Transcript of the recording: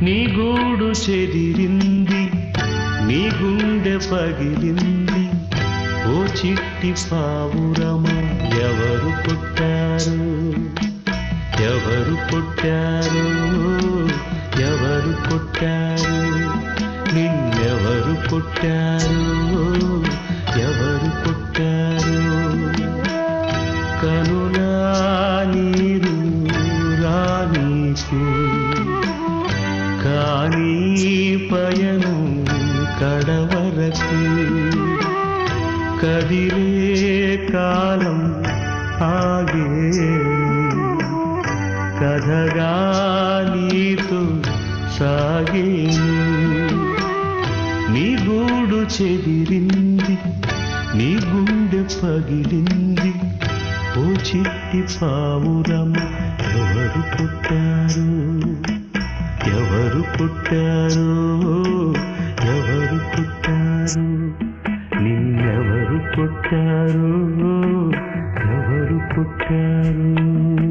నీ గూడు చెదిరింది నీ గుండె పగిలింది ఓ చిట్టి పావురమ ఎవరు పుట్టారు ఎవరు పుట్టారు ఎవరు పుట్టారు నిన్నెవరు పుట్టారు ఎవరు పుట్టారు కనులా నీరు రానీకు కానీ పయనం కడవరకు కదిలే కాలం ఆగేను కథగా నీతో సాగేను నీ గూడు చెదిరింది నీ గుండె పగిలింది ఓ చిట్టి పావురమ ఎవరు పుట్టారు ఎవరు పుట్టారు ఎవరు పుట్టారు నిన్నెవరు పుట్టారు ఎవరు పుట్టారు